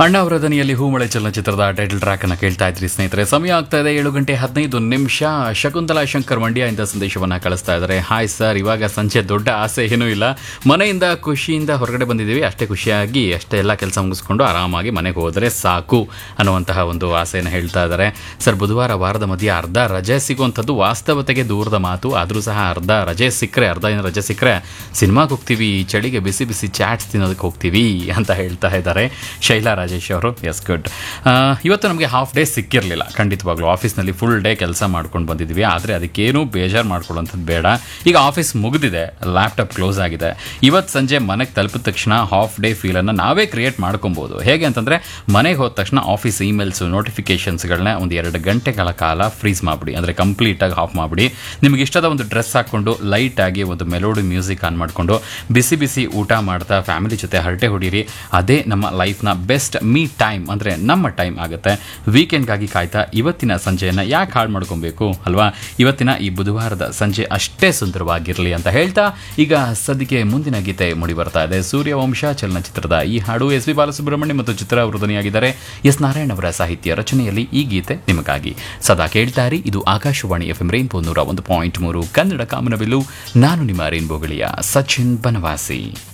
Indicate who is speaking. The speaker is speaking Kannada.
Speaker 1: ಅಣ್ಣ ಅವರ ದನಿಯಲ್ಲಿ ಹೂಮಳೆ ಚಲನಚಿತ್ರದ ಟೈಟಲ್ ಟ್ರ್ಯಾಕ್ ಅನ್ನು ಕೇಳ್ತಾ ಇದ್ರಿ ಸ್ನೇಹಿತರೆ ಸಮಯ ಆಗ್ತಾ ಇದೆ ಏಳು ಗಂಟೆ ಹದಿನೈದು ನಿಮಿಷ ಶಕುಂತಲಾ ಶಂಕರ್ ಮಂಡ್ಯದಿಂದ ಸಂದೇಶವನ್ನ ಕಳಿಸ್ತಾ ಇದ್ದಾರೆ ಹಾಯ್ ಸರ್ ಇವಾಗ ಸಂಜೆ ದೊಡ್ಡ ಆಸೆ ಏನೂ ಇಲ್ಲ ಮನೆಯಿಂದ ಖುಷಿಯಿಂದ ಹೊರಗಡೆ ಬಂದಿದ್ದೀವಿ ಅಷ್ಟೇ ಖುಷಿಯಾಗಿ ಅಷ್ಟೇ ಎಲ್ಲ ಕೆಲಸ ಮುಗಿಸ್ಕೊಂಡು ಆರಾಮಾಗಿ ಮನೆಗೆ ಹೋದರೆ ಸಾಕು ಅನ್ನುವಂತಹ ಒಂದು ಆಸೆಯನ್ನು ಹೇಳ್ತಾ ಇದ್ದಾರೆ ಸರ್ ಬುಧವಾರ ವಾರದ ಮಧ್ಯೆ ಅರ್ಧ ರಜೆ ಸಿಗುವಂಥದ್ದು ವಾಸ್ತವತೆಗೆ ದೂರದ ಮಾತು ಆದರೂ ಸಹ ಅರ್ಧ ರಜೆ ಸಿಕ್ಕರೆ ಅರ್ಧ ಏನು ರಜೆ ಸಿಕ್ಕರೆ ಸಿನಿಮಾಗೆ ಹೋಗ್ತೀವಿ ಈ ಚಳಿಗೆ ಬಿಸಿ ಬಿಸಿ ಚಾಟ್ಸ್ ತಿನ್ನೋದಕ್ಕೆ ಹೋಗ್ತೀವಿ ಅಂತ ಹೇಳ್ತಾ ಇದ್ದಾರೆ ಶೈಲಾ ರಾಜೇಶ್ ಅವರು ಎಸ್ ಗುಡ್ ಇವತ್ತು ನಮಗೆ ಹಾಫ್ ಡೇ ಸಿಕ್ಕಿರಲಿಲ್ಲ ಖಂಡಿತವಾಗ್ಲೂ ಆಫೀಸ್ನಲ್ಲಿ ಫುಲ್ ಡೇ ಕೆಲಸ ಮಾಡ್ಕೊಂಡು ಬಂದಿದ್ದೀವಿ ಆದರೆ ಅದಕ್ಕೇನೂ ಬೇಜಾರು ಮಾಡ್ಕೊಳ್ಳೋಂಥದ್ದು ಬೇಡ ಈಗ ಆಫೀಸ್ ಮುಗಿದಿದೆ ಲ್ಯಾಪ್ಟಾಪ್ ಕ್ಲೋಸ್ ಆಗಿದೆ ಇವತ್ತು ಸಂಜೆ ಮನೆಗೆ ತಲುಪಿದ ತಕ್ಷಣ ಹಾಫ್ ಡೇ ಫೀಲನ್ನು ನಾವೇ ಕ್ರಿಯೇಟ್ ಮಾಡ್ಕೊಬೋದು ಹೇಗೆ ಅಂತಂದರೆ ಮನೆಗೆ ಹೋದ ತಕ್ಷಣ ಆಫೀಸ್ ಇಮೇಲ್ಸು ನೋಟಿಫಿಕೇಷನ್ಸ್ಗಳನ್ನ ಒಂದು ಎರಡು ಗಂಟೆಗಳ ಕಾಲ ಫ್ರೀಸ್ ಮಾಡಿಬಿಡಿ ಅಂದರೆ ಕಂಪ್ಲೀಟಾಗಿ ಆಫ್ ಮಾಡಿಬಿಡಿ ನಿಮಗೆ ಇಷ್ಟದ ಒಂದು ಡ್ರೆಸ್ ಹಾಕ್ಕೊಂಡು ಲೈಟಾಗಿ ಒಂದು ಮೆಲೋಡಿ ಮ್ಯೂಸಿಕ್ ಆನ್ ಮಾಡಿಕೊಂಡು ಬಿಸಿ ಬಿಸಿ ಊಟ ಮಾಡ್ತಾ ಫ್ಯಾಮಿಲಿ ಜೊತೆ ಹರಟೆ ಹೊಡೀರಿ ಅದೇ ನಮ್ಮ ಲೈಫ್ನ ಬೆಸ್ಟ್ ಮೀ ಟೈಮ್ ಅಂದರೆ ನಮ್ಮ ಟೈಮ್ ಆಗುತ್ತೆ ವೀಕೆಂಡ್ಗಾಗಿ ಕಾಯ್ತಾ ಇವತ್ತಿನ ಸಂಜೆಯನ್ನು ಯಾಕೆ ಹಾಳು ಮಾಡ್ಕೊಬೇಕು ಅಲ್ವಾ ಇವತ್ತಿನ ಈ ಬುಧವಾರದ ಸಂಜೆ ಅಷ್ಟೇ ಸುಂದರವಾಗಿರಲಿ ಅಂತ ಹೇಳ್ತಾ ಈಗ ಸದ್ಯಕ್ಕೆ ಮುಂದಿನ ಗೀತೆ ಮೂಡಿ ಬರ್ತಾ ಇದೆ ಸೂರ್ಯವಂಶ ಚಲನಚಿತ್ರದ ಈ ಹಾಡು ಎಸ್ ವಿ ಬಾಲಸುಬ್ರಹ್ಮಣ್ಯ ಮತ್ತು ಚಿತ್ರ ಅವರು ಧ್ವನಿಯಾಗಿದ್ದಾರೆ ಎಸ್ ನಾರಾಯಣ್ ಅವರ ಸಾಹಿತ್ಯ ರಚನೆಯಲ್ಲಿ ಈ ಗೀತೆ ನಿಮಗಾಗಿ ಸದಾ ಕೇಳ್ತಾರಿ ಇದು ಆಕಾಶವಾಣಿ ಎಫ್ ಎಂ ರೈನ್ಬೋ ನೂರ ಒಂದು ಪಾಯಿಂಟ್ ಮೂರು ಕನ್ನಡ ಕಾಮನಬಿಲ್ಲು ನಾನು ನಿಮ್ಮ ರೈನ್ಬೋ ಗೆಳೆಯ ಸಚಿನ್ ಬನವಾಸಿ